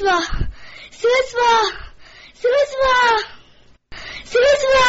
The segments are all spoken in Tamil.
சிவசிவா சிவசிவா சிவசிவா சிவசிவா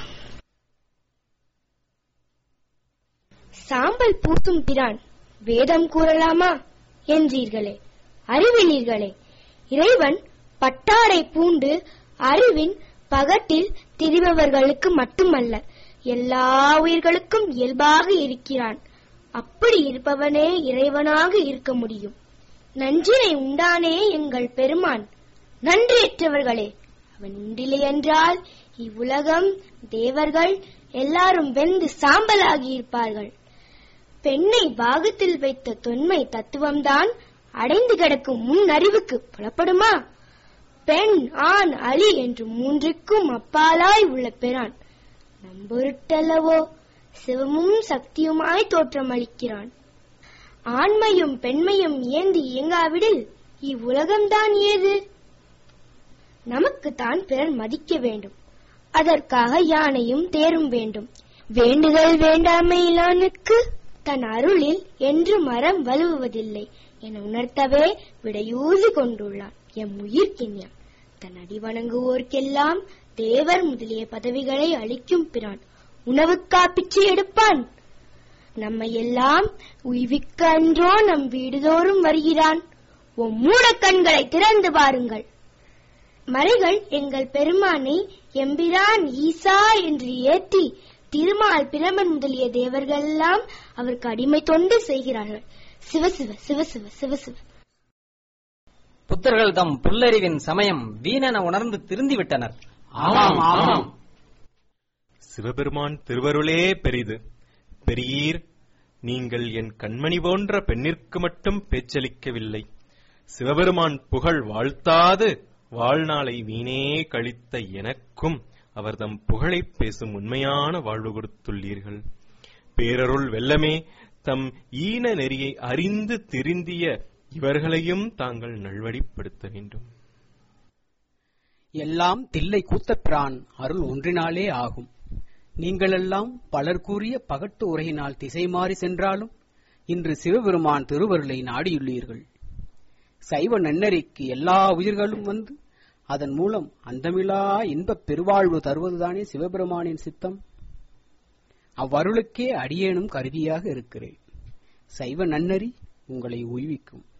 சாம்பல் பூசும் பிரான் வேதம் கூறலாமா என்றீர்களே அறிவினீர்களே இறைவன் பட்டாடை பூண்டு அறிவின் பகட்டில் திரிபவர்களுக்கு மட்டுமல்ல எல்லா உயிர்களுக்கும் இயல்பாக இருக்கிறான் அப்படி இருப்பவனே இறைவனாக இருக்க முடியும் நஞ்சினை உண்டானே எங்கள் பெருமான் நன்றியற்றவர்களே அவன் உண்டில்லை என்றால் இவ்வுலகம் தேவர்கள் எல்லாரும் வெந்து சாம்பலாகி இருப்பார்கள் பெண்ணை பாகத்தில் வைத்த தொன்மை தத்துவம்தான் அடைந்து கிடக்கும் முன் அறிவுக்கு புலப்படுமா பெண் ஆண் அலி என்று மூன்றுக்கும் அப்பாலாய் உள்ள பெறான் நம்பொருட்டல்லவோ சிவமும் சக்தியுமாய் தோற்றமளிக்கிறான் ஆண்மையும் பெண்மையும் ஏந்தி இயங்காவிடில் இவ்வுலகம்தான் ஏது நமக்குத்தான் பிறர் மதிக்க வேண்டும் அதற்காக யானையும் தேரும் வேண்டும் வேண்டுதல் வேண்டாமையிலானுக்கு தன் அருளில் என்று மரம் வலுவுவதில்லை என உணர்த்தவே விடையூசி கொண்டுள்ளான் எம் உயிர்க்கின்யான் தன் அடி வணங்குவோர்க்கெல்லாம் தேவர் முதலிய பதவிகளை அளிக்கும் பிரான் உணவுக்கா பிச்சை எடுப்பான் நம்மை எல்லாம் உய்விக்க அன்றோ நம் வீடுதோறும் வருகிறான் உம் மூடக் கண்களை திறந்து பாருங்கள் மறைகள் எங்கள் பெருமானை எம்பிரான் ஈசா என்று ஏத்தி திருமால் பிரமன் முதலிய தேவர்கள் எல்லாம் அவருக்கு அடிமை தொண்டு செய்கிறார்கள் சிவசிவ சிவசிவ சிவசிவ புத்தர்கள் தம் புல்லறிவின் சமயம் வீணென உணர்ந்து திருந்திவிட்டனர் ஆமாம் ஆமாம் சிவபெருமான் திருவருளே பெரிது பெரியீர் நீங்கள் என் கண்மணி போன்ற பெண்ணிற்கு மட்டும் பேச்சளிக்கவில்லை சிவபெருமான் புகழ் வாழ்த்தாது வாழ்நாளை வீணே கழித்த எனக்கும் அவர்தம் புகழைப் பேசும் உண்மையான வாழ்வு கொடுத்துள்ளீர்கள் பேரருள் வெல்லமே தம் ஈன நெறியை அறிந்து திருந்திய இவர்களையும் தாங்கள் நல்வழிப்படுத்த வேண்டும் எல்லாம் தில்லை கூத்தப்பிரான் அருள் ஒன்றினாலே ஆகும் நீங்களெல்லாம் பலர் கூறிய பகட்டு உரையினால் திசை மாறி சென்றாலும் இன்று சிவபெருமான் திருவருளை நாடியுள்ளீர்கள் சைவ நன்னறிக்கு எல்லா உயிர்களும் வந்து அதன் மூலம் அந்தமிலா இன்பப் பெருவாழ்வு தருவதுதானே சிவபெருமானின் சித்தம் அவ்வருளுக்கே அடியேனும் கருவியாக இருக்கிறேன் சைவ நன்னறி உங்களை உய்விக்கும்